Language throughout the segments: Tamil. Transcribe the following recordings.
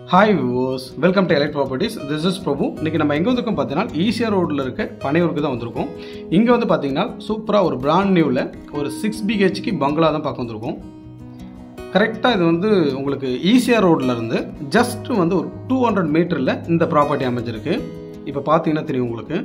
ஹாய் விவோஸ் welcome to elite properties this is Prabhu இன்னைக்கு நம்ம எங்கே வந்திருக்கோம் பார்த்தீங்கன்னா ஈசிஆர் ரோட்டில் இருக்க பனையூருக்கு தான் வந்திருக்கோம் இங்கே வந்து பார்த்தீங்கன்னா சூப்பராக ஒரு பிராண்ட் நியூவில் ஒரு சிக்ஸ் பிஹெச்க்கு பங்களா தான் பார்க்க வந்திருக்கோம் கரெக்டாக இது வந்து உங்களுக்கு ஈசிஆர் ரோட்ல இருந்து ஜஸ்ட் வந்து ஒரு டூ ஹண்ட்ரட் மீட்டரில் இந்த ப்ராப்பர்ட்டி அமைஞ்சிருக்கு இப்போ பார்த்தீங்கன்னா தெரியும் உங்களுக்கு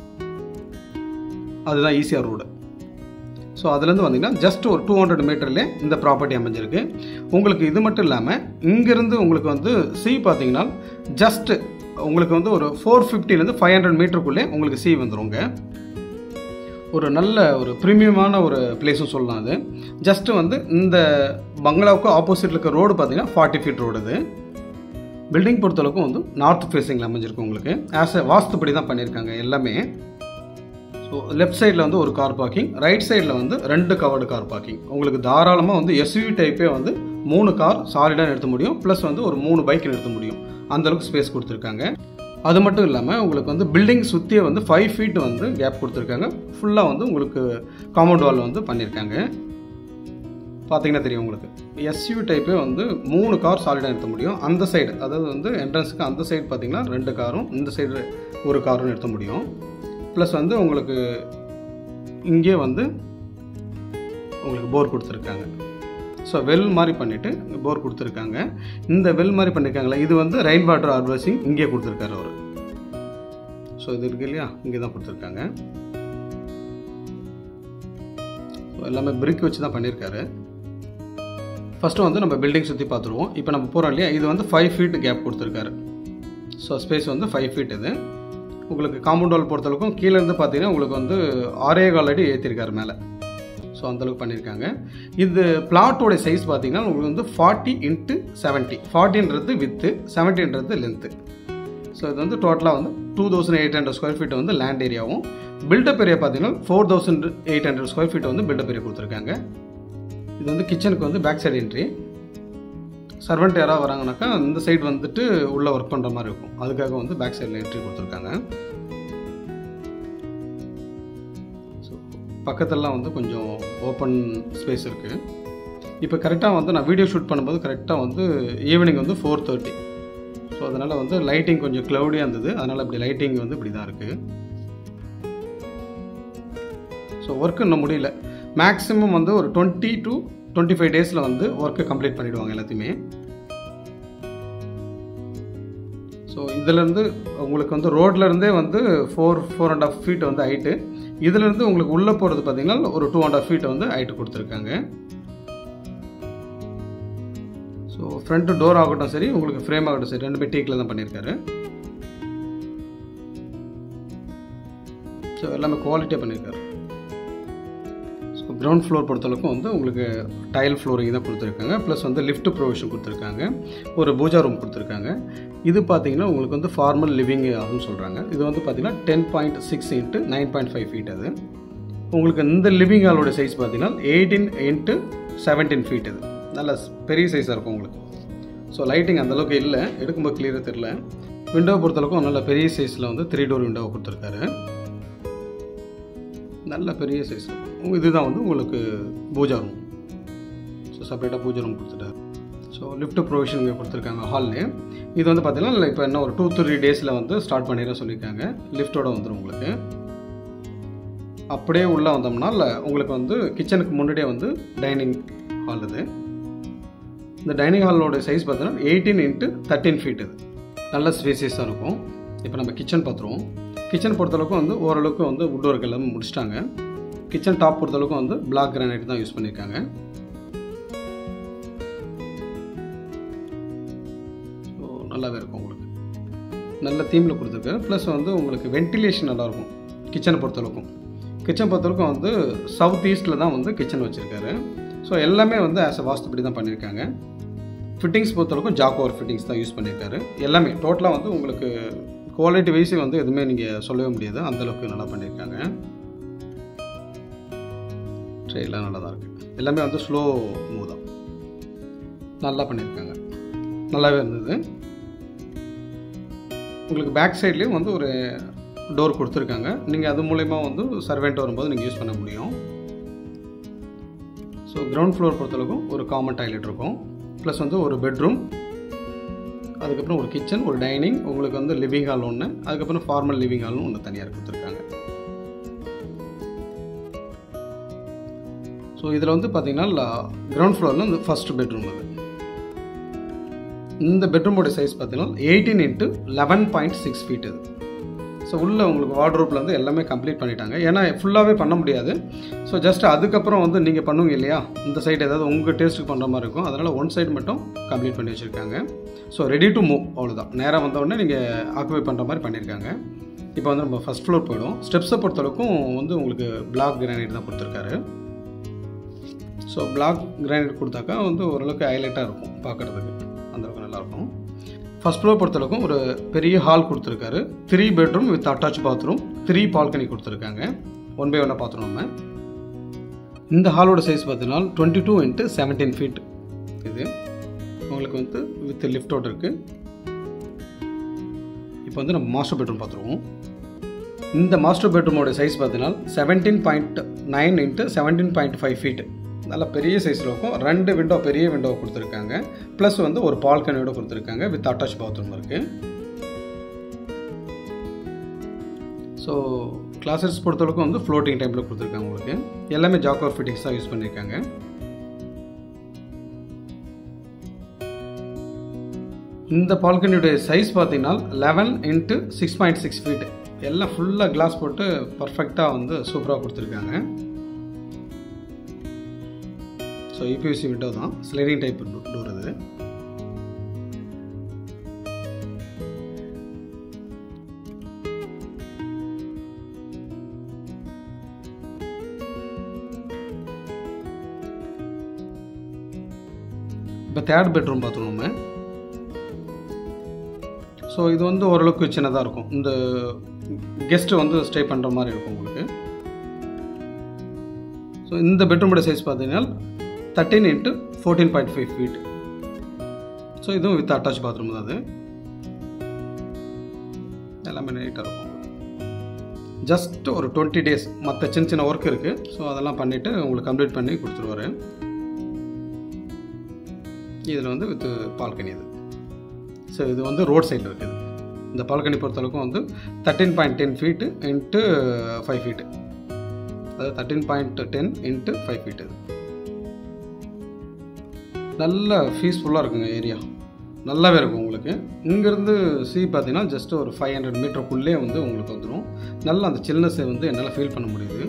அதுதான் ஈசிஆர் ரோடு ஸோ அதுலேருந்து வந்தீங்கன்னா ஜஸ்ட் ஒரு டூ ஹண்ட்ரட் மீட்டர்லேயே இந்த ப்ராப்பர்ட்டி அமைஞ்சிருக்கு உங்களுக்கு இது மட்டும் இல்லாமல் இங்கேருந்து உங்களுக்கு வந்து சி பார்த்தீங்கன்னா ஜஸ்ட் உங்களுக்கு வந்து ஒரு ஃபோர் ஃபிஃப்டிலேருந்து ஃபைவ் ஹண்ட்ரட் மீட்டருக்குள்ளே உங்களுக்கு சி வந்துருங்க ஒரு நல்ல ஒரு ப்ரீமியமான ஒரு பிளேஸும் சொல்லலாம் அது ஜஸ்ட்டு வந்து இந்த பங்களாவுக்கு ஆப்போசிட்டில் இருக்க ரோடு பார்த்தீங்கன்னா ஃபார்ட்டி ஃபீட் ரோடு இது பில்டிங் பொறுத்தளவுக்கும் வந்து நார்த் ஃபேஸிங்கில் அமைஞ்சிருக்கு உங்களுக்கு ஆஸ் எ வாஸ்துப்படி தான் பண்ணியிருக்காங்க எல்லாமே ஸோ லெஃப்ட் சைடில் வந்து ஒரு கார் பார்க்கிங் ரைட் சைடில் வந்து ரெண்டு கவர்டு கார் பார்க்கிங் உங்களுக்கு தாராளமாக வந்து எஸ்யூவி டைப்பே வந்து மூணு கார் சாலிடாக நிறுத்த முடியும் ப்ளஸ் வந்து ஒரு மூணு பைக் நிறுத்த முடியும் அந்தளவுக்கு ஸ்பேஸ் கொடுத்துருக்காங்க அது மட்டும் இல்லாமல் உங்களுக்கு வந்து பில்டிங் சுற்றியே வந்து ஃபைவ் ஃபீட் வந்து கேப் கொடுத்துருக்காங்க ஃபுல்லாக வந்து உங்களுக்கு காம்பவுண்ட் வால் வந்து பண்ணியிருக்காங்க பார்த்தீங்கன்னா தெரியும் உங்களுக்கு எஸ்யூ டைப்பே வந்து மூணு கார் சாலிடாக நிறுத்த முடியும் அந்த சைடு அதாவது வந்து என்ட்ரன்ஸுக்கு அந்த சைடு பார்த்தீங்கன்னா ரெண்டு காரும் இந்த சைடு ஒரு காரும் நிறுத்த முடியும் ப்ளஸ் வந்து உங்களுக்கு இங்கே வந்து உங்களுக்கு போர் கொடுத்துருக்காங்க ஸோ வெல் மாதிரி பண்ணிவிட்டு போர் கொடுத்துருக்காங்க இந்த வெல் மாதிரி பண்ணியிருக்காங்களா இது வந்து ரெயின் வாட்டர் ஹார்வெஸ்டிங் இங்கே கொடுத்துருக்காரு அவர் ஸோ இது இருக்கு இல்லையா இங்கே தான் கொடுத்துருக்காங்க ஸோ எல்லாமே பிரிக் வச்சு தான் பண்ணியிருக்காரு ஃபஸ்ட்டு வந்து நம்ம பில்டிங் சுற்றி பார்த்துருவோம் இப்போ நம்ம போகிறோம் இல்லையா இது வந்து ஃபைவ் ஃபீட் கேப் கொடுத்துருக்காரு ஸோ ஸ்பேஸ் வந்து ஃபைவ் ஃபீட் இது உங்களுக்கு காம்பவுண்ட் வால் பொறுத்தளவுக்கும் கீழே இருந்து பார்த்தீங்கன்னா உங்களுக்கு வந்து ஆரே கால் அடி ஏற்றிருக்காரு மேலே ஸோ அந்தளவுக்கு பண்ணியிருக்காங்க இது பிளாட்டோட சைஸ் பார்த்தீங்கன்னா உங்களுக்கு வந்து ஃபார்ட்டி இன்ட்டு செவன்ட்டி ஃபார்ட்டின்றது வித்து செவன்ட்டின்றது லென்த்து ஸோ இது வந்து டோட்டலாக வந்து two thousand eight hundred square feet வந்து லேண்ட் ஏரியாவும் பில்டப் ஏரியா பார்த்தீங்கன்னா four thousand eight hundred square feet வந்து பில்டப் ஏரியா கொடுத்துருக்காங்க இது வந்து கிச்சனுக்கு வந்து பேக் சைடு என்ட்ரி சர்வெண்ட் யாராவது வராங்கனாக்கா இந்த சைடு வந்துட்டு உள்ளே ஒர்க் பண்ணுற மாதிரி இருக்கும் அதுக்காக வந்து பேக் சைடில் என்ட்ரி கொடுத்துருக்காங்க ஸோ பக்கத்துலலாம் வந்து கொஞ்சம் ஓப்பன் ஸ்பேஸ் இருக்குது இப்போ கரெக்டாக வந்து நான் வீடியோ ஷூட் பண்ணும்போது கரெக்டாக வந்து ஈவினிங் வந்து ஃபோர் தேர்ட்டி ஸோ அதனால் வந்து லைட்டிங் கொஞ்சம் க்ளவுடியாக இருந்தது அதனால் இப்படி லைட்டிங் வந்து இப்படி தான் இருக்குது ஸோ ஒர்க் இன்னும் முடியல மேக்ஸிமம் வந்து ஒரு டுவெண்ட்டி டு டுவெண்ட்டி ஃபைவ் டேஸில் வந்து ஒர்க்கை கம்ப்ளீட் பண்ணிவிடுவாங்க எல்லாத்தையுமே ஸோ இதிலேருந்து உங்களுக்கு வந்து ரோட்லேருந்தே வந்து four four and half feet வந்து ஹைட்டு இதுலேருந்து உங்களுக்கு உள்ளே போகிறது பார்த்தீங்கன்னா ஒரு டூ அண்ட் ஆஃப் ஃபீட் வந்து ஹைட்டு கொடுத்துருக்காங்க ஸோ ஃப்ரண்ட் டோர் ஆகட்டும் சரி உங்களுக்கு ஃப்ரேம் ஆகட்டும் சரி ரெண்டுமே டீக்கில் தான் பண்ணியிருக்காரு ஸோ எல்லாமே குவாலிட்டியாக பண்ணியிருக்காரு ஸோ கிரவுண்ட் ஃப்ளோர் பொறுத்தளவுக்கும் வந்து உங்களுக்கு டைல் ஃப்ளோரிங் தான் கொடுத்துருக்காங்க ப்ளஸ் வந்து லிஃப்ட் ப்ரொவிஷன் கொடுத்துருக்காங்க ஒரு பூஜா ரூம் கொடுத்துருக்காங்க இது பார்த்தீங்கன்னா உங்களுக்கு வந்து ஃபார்மல் லிவிங் ஆகும்னு சொல்கிறாங்க இது வந்து பார்த்தீங்கன்னா ten point six into nine point five feet அது உங்களுக்கு இந்த லிவிங் ஹாலோட சைஸ் பார்த்தீங்கன்னா எயிட்டீன் இன்ட்டு செவன்டீன் ஃபீட் இது நல்ல பெரிய சைஸாக இருக்கும் உங்களுக்கு ஸோ லைட்டிங் அந்தளவுக்கு இல்லை எடுக்கும்போது கிளியராக தெரில விண்டோ பொறுத்தளவுக்கும் நல்ல பெரிய சைஸில் வந்து த்ரீ டோர் விண்டோ கொடுத்துருக்காரு நல்ல பெரிய சைஸ் இதுதான் வந்து உங்களுக்கு பூஜா ரூம் ஸோ செப்பரேட்டாக பூஜா ரூம் கொடுத்துட்டாரு ஸோ லிஃப்ட் ப்ரொவிஷன் இங்கே கொடுத்துருக்காங்க ஹால்லே இது வந்து பார்த்தீங்கன்னா இப்போ இன்னும் ஒரு டூ த்ரீ டேஸில் வந்து ஸ்டார்ட் பண்ணிடுற சொல்லியிருக்காங்க லிஃப்ட்டோட வந்துடும் உங்களுக்கு அப்படியே உள்ளே வந்தோம்னா இல்லை உங்களுக்கு வந்து கிச்சனுக்கு முன்னாடியே வந்து டைனிங் ஹால் இது இந்த டைனிங் ஹாலோட சைஸ் பார்த்தீங்கன்னா எயிட்டீன் இன்ட்டு தேர்ட்டின் ஃபீட் இது நல்ல ஸ்பேசியஸாக இருக்கும் இப்போ நம்ம கிச்சன் பார்த்துருவோம் கிச்சன் பொறுத்தளவுக்கு வந்து ஓரளவுக்கு வந்து வுட் ஒர்க் எல்லாமே முடிச்சிட்டாங்க கிச்சன் டாப் பொறுத்தளவுக்கு வந்து பிளாக் கிரானைட் தான் யூஸ் பண்ணியிருக்காங்க ஸோ நல்லாவே இருக்கும் உங்களுக்கு நல்ல தீமில் கொடுத்துருக்கு ப்ளஸ் வந்து உங்களுக்கு வென்டிலேஷன் நல்லாயிருக்கும் கிச்சனை பொறுத்தளவுக்கும் கிச்சன் பொறுத்தளவுக்கும் வந்து சவுத் ஈஸ்ட்டில் தான் வந்து கிச்சன் வச்சுருக்காரு ஸோ எல்லாமே வந்து ஆஸ் அ வாஸ்துப்படி தான் பண்ணியிருக்காங்க ஃபிட்டிங்ஸ் பொறுத்தளவுக்கும் ஜாக்கோர் ஃபிட்டிங்ஸ் தான் யூஸ் பண்ணியிருக்காரு எல்லாமே டோட்டலாக வந்து உங்களுக்கு குவாலிட்டி வைஸே வந்து எதுவுமே நீங்கள் சொல்லவே முடியாது அந்தளவுக்கு நல்லா பண்ணியிருக்காங்க ட்ரெயிலாம் நல்லா தான் இருக்குது எல்லாமே வந்து ஸ்லோ மூவ் தான் நல்லா பண்ணியிருக்காங்க நல்லாவே இருந்தது உங்களுக்கு பேக் சைட்லேயும் வந்து ஒரு டோர் கொடுத்துருக்காங்க நீங்கள் அது மூலயமா வந்து சர்வெண்ட் வரும்போது நீங்கள் யூஸ் பண்ண முடியும் ஸோ கிரவுண்ட் ஃப்ளோர் பொறுத்தளவுக்கும் ஒரு காமன் டாய்லெட் இருக்கும் ப்ளஸ் வந்து ஒரு பெட்ரூம் அதுக்கப்புறம் ஒரு கிச்சன் ஒரு டைனிங் உங்களுக்கு வந்து லிவிங் ஹால் ஒன்று அதுக்கப்புறம் ஃபார்மல் லிவிங் ஹால்னு ஒன்று தனியாக கொடுத்துருக்காங்க ஸோ இதில் வந்து பார்த்தீங்கன்னா கிரவுண்ட் ஃப்ளோரில் வந்து ஃபர்ஸ்ட் பெட்ரூம் அது இந்த பெட்ரூமோட சைஸ் பார்த்தீங்கன்னா eighteen into eleven point six feet இது ஸோ உள்ளே உங்களுக்கு வார்ட்ரோப்பில் வந்து எல்லாமே கம்ப்ளீட் பண்ணிட்டாங்க ஏன்னா ஃபுல்லாகவே பண்ண முடியாது ஸோ ஜஸ்ட் அதுக்கப்புறம் வந்து நீங்கள் பண்ணுவீங்க இல்லையா இந்த சைடு ஏதாவது உங்கள் டேஸ்ட்டுக்கு பண்ணுற மாதிரி இருக்கும் அதனால் ஒன் சைடு மட்டும் கம்ப்ளீட் பண்ணி வச்சுருக்காங்க ஸோ ரெடி டு மூவ் அவ்வளோதான் நேராக வந்தவுடனே நீங்கள் ஆக்குபை பண்ணுற மாதிரி பண்ணியிருக்காங்க இப்போ வந்து நம்ம ஃபஸ்ட் ஃப்ளோர் போயிடும் ஸ்டெப்ஸை பொறுத்தளவுக்கும் வந்து உங்களுக்கு பிளாக் கிரானைட் தான் கொடுத்துருக்காரு ஸோ பிளாக் கிரானைட் கொடுத்தாக்கா வந்து ஓரளவுக்கு ஹைலைட்டாக இருக்கும் பார்க்குறதுக்கு அந்தளவுக்கு நல்லாயிருக்கும் ஃபஸ்ட் ஃப்ளோர் பொறுத்தளவுக்கும் ஒரு பெரிய ஹால் கொடுத்துருக்காரு three bedroom with attach bathroom three balcony கொடுத்துருக்காங்க ஒன் பை ஒன்னாக பார்த்துருவோம் நம்ம இந்த ஹாலோட சைஸ் பார்த்தீங்கன்னா twenty two into seventeen feet இது உங்களுக்கு வந்து வித் லிஃப்டோட இருக்குது இப்போ வந்து நம்ம மாஸ்டர் பெட்ரூம் பார்த்துருவோம் இந்த மாஸ்டர் பெட்ரூமோட சைஸ் பார்த்தீங்கன்னா seventeen point nine into seventeen point five feet நல்ல பெரிய சைஸில் இருக்கும் ரெண்டு விண்டோ பெரிய விண்டோ கொடுத்துருக்காங்க ப்ளஸ் வந்து ஒரு பால்கனியோட கொடுத்துருக்காங்க வித் அட்டாச் பாத்ரூம் இருக்குது ஸோ கிளாஸஸ் பொறுத்தளவுக்கு வந்து ஃப்ளோட்டிங் டைப்பில் கொடுத்துருக்காங்க உங்களுக்கு எல்லாமே ஜாக்கோர் ஃபிட்டிங்ஸ் தான் யூஸ் பண்ணியிருக்காங்க இந்த பால்கனியுடைய சைஸ் பார்த்தீங்கன்னா eleven into six point six feet எல்லாம் ஃபுல்லாக கிளாஸ் போட்டு பர்ஃபெக்டாக வந்து சூப்பராக கொடுத்துருக்காங்க ஸோ யூபிஎஸ்சி விண்டோ தான் ஸ்லைடிங் டைப் டோர் இது இப்போ தேர்ட் பெட்ரூம் பார்த்துருவோம் நம்ம ஸோ இது வந்து ஓரளவுக்கு சின்னதாக இருக்கும் இந்த கெஸ்ட்டு வந்து ஸ்டே பண்ணுற மாதிரி இருக்கும் உங்களுக்கு ஸோ இந்த பெட்ரூமோட சைஸ் பார்த்தீங்கன்னா thirteen into fourteen point five feet so இதுவும் வித் அட்டாச் பாத்ரூம் தான் அது எல்லாமே நீட்டாக இருக்கும் ஜஸ்ட் ஒரு டுவெண்ட்டி டேஸ் மற்ற சின்ன சின்ன ஒர்க் இருக்குது ஸோ அதெல்லாம் பண்ணிவிட்டு உங்களுக்கு கம்ப்ளீட் பண்ணி கொடுத்துருவாரு இதில் வந்து வித் பால்கனி இது ஸோ இது வந்து ரோட் சைடில் இருக்குது இந்த பால்கனி பொறுத்தளவுக்கும் வந்து thirteen point ten feet into five feet அதாவது thirteen point ten into five feet நல்ல பீஸ்ஃபுல்லாக இருக்குங்க ஏரியா நல்லாவே இருக்கும் உங்களுக்கு இங்கேருந்து சி பார்த்தீங்கன்னா ஜஸ்ட் ஒரு ஃபைவ் ஹண்ட்ரட் மீட்டருக்குள்ளே வந்து உங்களுக்கு வந்துடும் நல்லா அந்த சில்னஸை வந்து என்னால் ஃபீல் பண்ண முடியுது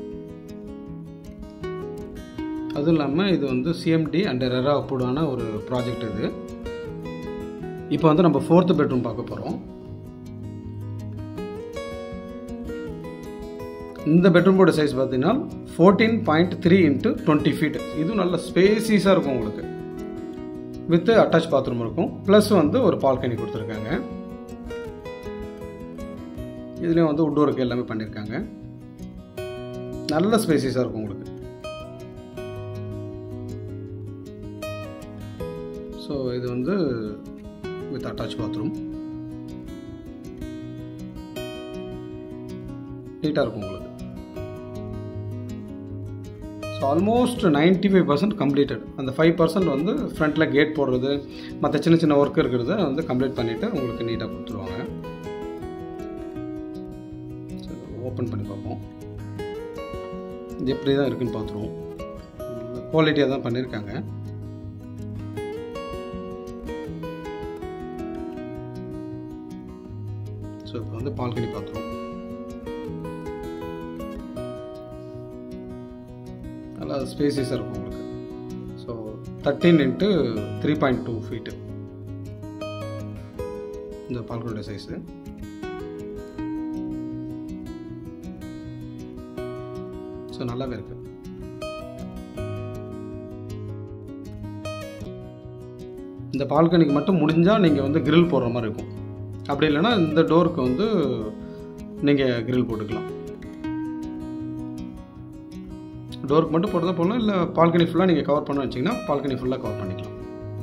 அதுவும் இல்லாமல் இது வந்து சிஎம்டி அண்ட் ரெரா அப்ரூவ்டான ஒரு ப்ராஜெக்ட் இது இப்போ வந்து நம்ம ஃபோர்த்து பெட்ரூம் பார்க்க போகிறோம் இந்த பெட்ரூமோட சைஸ் பார்த்தீங்கன்னா fourteen point three into twenty feet இதுவும் நல்ல ஸ்பேசிஸாக இருக்கும் உங்களுக்கு வித் அட்டாச் பாத்ரூம் இருக்கும் ப்ளஸ் வந்து ஒரு பால்கனி கொடுத்துருக்காங்க இதுலேயும் வந்து உட் ஒர்க் எல்லாமே பண்ணியிருக்காங்க நல்ல ஸ்பேசிஸாக இருக்கும் உங்களுக்கு ஸோ இது வந்து வித் அட்டாச் பாத்ரூம் நீட்டாக இருக்கும் உங்களுக்கு so almost ninety five percent completed அந்த ஃபைவ் பர்சன்ட் வந்து ஃப்ரண்ட்டில் கேட் போடுறது மற்ற சின்ன சின்ன ஒர்க் இருக்கிறத வந்து கம்ப்ளீட் பண்ணிவிட்டு உங்களுக்கு நீட்டாக கொடுத்துருவாங்க ஓப்பன் பண்ணி பார்ப்போம் இது எப்படி தான் இருக்குன்னு பார்த்துருவோம் குவாலிட்டியாக தான் பண்ணியிருக்காங்க ஸோ இப்போ வந்து பால்கனி பார்த்துருவோம் நல்லா ஸ்பேசிஸாக இருக்கும் உங்களுக்கு so thirteen into three point two feet இந்த பால்கனியோட சைஸு ஸோ நல்லாவே இருக்கு இந்த பால்கனிக்கு மட்டும் முடிஞ்சால் நீங்கள் வந்து கிரில் போடுற மாதிரி இருக்கும் அப்படி இல்லைன்னா இந்த டோருக்கு வந்து நீங்கள் கிரில் போட்டுக்கலாம் டோருக்கு மட்டும் போடுறதா போடலாம் இல்லை பால்கனி ஃபுல்லாக நீங்கள் கவர் பண்ண வச்சிங்கன்னா பால்கனி ஃபுல்லாக கவர் பண்ணிக்கலாம்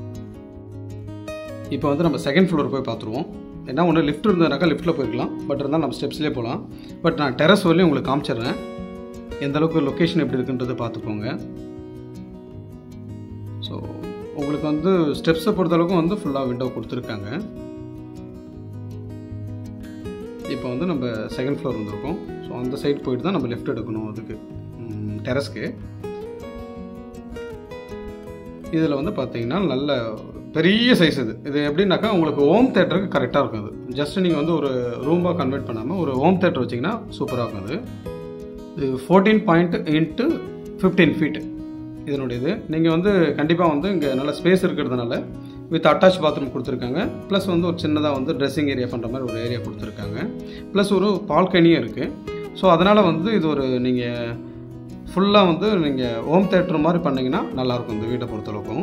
இப்போ வந்து நம்ம செகண்ட் ஃப்ளோர் போய் பார்த்துருவோம் ஏன்னா ஒன்று லிஃப்ட் இருந்ததுனாக்கா லிஃப்ட்டில் போயிருக்கலாம் பட் இருந்தாலும் நம்ம ஸ்டெப்ஸ்லேயே போகலாம் பட் நான் டெரஸ் வரலையும் உங்களுக்கு காமிச்சிடுறேன் எந்த அளவுக்கு லொக்கேஷன் எப்படி இருக்குன்றதை பார்த்துக்கோங்க ஸோ உங்களுக்கு வந்து ஸ்டெப்ஸை பொறுத்தளவுக்கு வந்து ஃபுல்லாக விண்டோ கொடுத்துருக்காங்க இப்போ வந்து நம்ம செகண்ட் ஃப்ளோர் வந்திருக்கோம் ஸோ அந்த சைடு போயிட்டு தான் நம்ம லெஃப்ட் எடுக்கணும் அதுக்கு டெரஸ்க்கு இதில் வந்து பார்த்தீங்கன்னா நல்ல பெரிய சைஸ் இது இது எப்படின்னாக்கா உங்களுக்கு ஹோம் தேட்டருக்கு கரெக்டாக இருக்கும் இது ஜஸ்ட் நீங்கள் வந்து ஒரு ரூமாக கன்வெர்ட் பண்ணாமல் ஒரு ஹோம் தேட்டர் வச்சிங்கன்னா சூப்பராக இருக்கும் அது இது fourteen point into fifteen feet இதனுடைய இது நீங்கள் வந்து கண்டிப்பாக வந்து இங்கே நல்ல ஸ்பேஸ் இருக்கிறதுனால வித் அட்டாச் பாத்ரூம் கொடுத்துருக்காங்க ப்ளஸ் வந்து ஒரு சின்னதாக வந்து ட்ரெஸ்ஸிங் ஏரியா பண்ணுற மாதிரி ஒரு ஏரியா கொடுத்துருக்காங்க ப்ளஸ் ஒரு பால்கனியும் இருக்குது ஸோ அதனால் வந்து இது ஒரு நீங்கள் ஃபுல்லாக வந்து நீங்கள் ஹோம் தேட்டர் மாதிரி பண்ணிங்கன்னா நல்லாயிருக்கும் இந்த வீட்டை பொறுத்தளவுக்கும்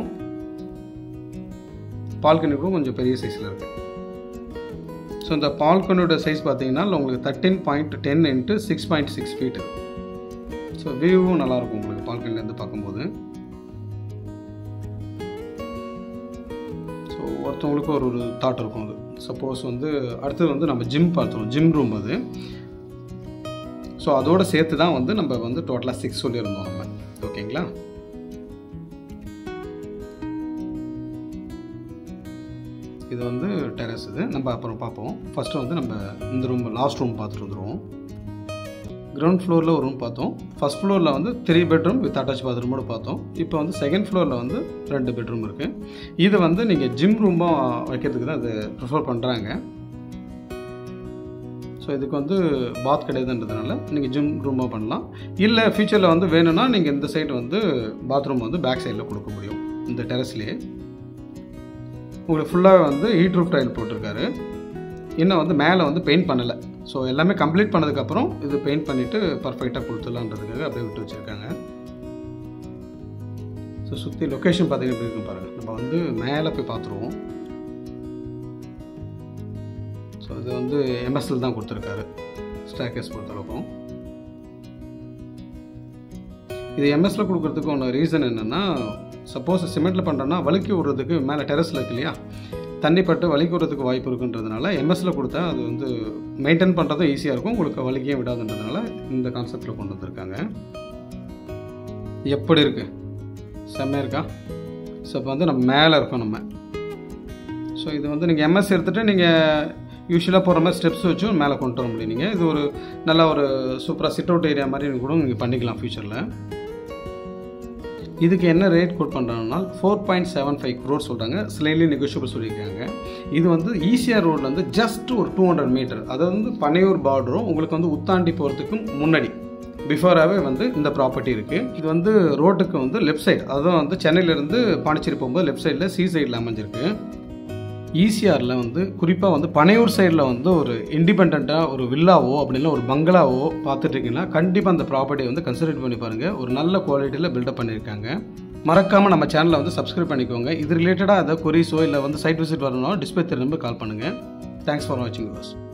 பால்கனி கூட கொஞ்சம் பெரிய சைஸில் இருக்குது ஸோ இந்த பால்கனியோட சைஸ் பார்த்தீங்கன்னா உங்களுக்கு thirteen point ten into six point six feet so வியூவும் நல்லாயிருக்கும் உங்களுக்கு பால்கனிலேருந்து பார்க்கும்போது ஸோ ஒருத்தவங்களுக்கு ஒரு ஒரு தாட் இருக்கும் அது சப்போஸ் வந்து அடுத்தது வந்து நம்ம ஜிம் பார்த்தோம் ஜிம் ரூம் அது ஸோ அதோடு சேர்த்து தான் வந்து நம்ம வந்து டோட்டலாக சிக்ஸ் சொல்லியிருந்தோம் நம்ம ஓகேங்களா இது வந்து டெரஸ் இது நம்ம அப்புறம் பார்ப்போம் ஃபஸ்ட்டு வந்து நம்ம இந்த ரூம் லாஸ்ட் ரூம் பார்த்துட்டு வந்துடுவோம் கிரவுண்ட் ஃப்ளோரில் ஒரு ரூம் பார்த்தோம் ஃபஸ்ட் ஃப்ளோரில் வந்து த்ரீ பெட்ரூம் வித் அட்டாச் பாத்ரூமோடு பார்த்தோம் இப்போ வந்து செகண்ட் ஃப்ளோரில் வந்து ரெண்டு பெட்ரூம் இருக்குது இது வந்து நீங்கள் ஜிம் ரூமாக வைக்கிறதுக்கு தான் இது ப்ரிஃபர் பண்ணுறாங்க ஸோ இதுக்கு வந்து பாத் கிடையாதுன்றதுனால நீங்கள் ஜிம் ரூமாக பண்ணலாம் இல்லை ஃப்யூச்சரில் வந்து வேணும்னா நீங்கள் இந்த சைடு வந்து பாத்ரூம் வந்து பேக் சைடில் கொடுக்க முடியும் இந்த டெரஸ்லேயே உங்களுக்கு ஃபுல்லாக வந்து ஹீட் ரூஃப் டைல் போட்டிருக்காரு இன்னும் வந்து மேலே வந்து பெயிண்ட் பண்ணலை ஸோ எல்லாமே கம்ப்ளீட் பண்ணதுக்கப்புறம் இது பெயிண்ட் பண்ணிவிட்டு பர்ஃபெக்டாக கொடுத்துடலான்றதுக்காக அப்படியே விட்டு வச்சுருக்காங்க ஸோ சுற்றி லொக்கேஷன் பார்த்தீங்கன்னா எப்படி இருக்கும் பாருங்கள் நம்ம வந்து மேலே போய் பார்த்துருவோம் ஸோ இது வந்து எம்எஸ்எல் தான் கொடுத்துருக்காரு ஸ்டாக்கேஸ் பொறுத்தளவுக்கும் இது எம்எஸ்ல கொடுக்குறதுக்கு ஒன்று ரீசன் என்னென்னா சப்போஸ் சிமெண்ட்டில் பண்ணுறோன்னா வழுக்கி விடுறதுக்கு மேலே டெரஸில் இருக்கு இல்லையா தண்ணி பட்டு வலிக்கு விடுறதுக்கு வாய்ப்பு இருக்குன்றதுனால எம்எஸ்ல கொடுத்தா அது வந்து மெயின்டைன் பண்ணுறதும் ஈஸியாக இருக்கும் உங்களுக்கு வலிக்கையும் விடாதுன்றதுனால இந்த கான்செப்டில் கொண்டு வந்திருக்காங்க எப்படி இருக்கு செம்மையாக இருக்கா ஸோ இப்போ வந்து நம்ம மேலே இருக்கோம் நம்ம ஸோ இது வந்து நீங்கள் எம்எஸ் எடுத்துகிட்டு நீங்கள் யூஸ்வலாக போகிற மாதிரி ஸ்டெப்ஸ் வச்சும் மேலே கொண்டு வர முடியும் நீங்கள் இது ஒரு நல்ல ஒரு சூப்பராக சிட் அவுட் ஏரியா மாதிரி கூட நீங்கள் பண்ணிக்கலாம் ஃப்யூச்சரில் இதுக்கு என்ன ரேட் கோட் பண்ணுறாங்கன்னா four point seven five crore சொல்கிறாங்க ஸ்லைட்லி நெகோஷியபிள் சொல்லியிருக்காங்க இது வந்து ஈசிஆர் ரோடில் வந்து ஜஸ்ட் ஒரு டூ ஹண்ட்ரட் மீட்டர் அது வந்து பனையூர் பார்டரும் உங்களுக்கு வந்து உத்தாண்டி போகிறதுக்கு முன்னாடி பிஃபோராகவே வந்து இந்த ப்ராப்பர்ட்டி இருக்குது இது வந்து ரோட்டுக்கு வந்து லெஃப்ட் சைடு அதுவும் வந்து சென்னையிலேருந்து பாண்டிச்சேரி போகும்போது லெஃப்ட் சைடில் சி சைடில் அமைஞ்சிருக்கு ஈசிஆரில் வந்து குறிப்பாக வந்து பனையூர் சைடில் வந்து ஒரு இண்டிபெண்ட்டாக ஒரு வில்லாவோ அப்படின்னா ஒரு பங்களாவோ பார்த்துட்ருக்கீங்கன்னா கண்டிப்பாக அந்த ப்ராப்பர்ட்டியை வந்து கன்சிடர் பண்ணி பாருங்கள் ஒரு நல்ல குவாலிட்டியில் பில்டப் பண்ணியிருக்காங்க மறக்காமல் நம்ம சேனலை வந்து சப்ஸ்கிரைப் பண்ணிக்கோங்க இது ரிலேட்டடாக அதை கொரிஸோ இல்லை வந்து சைட் விசிட் வரணும் டிஸ்பிளே திரும்ப கால் பண்ணுங்கள் தேங்க்ஸ் ஃபார் வாட்சிங் யூஸ்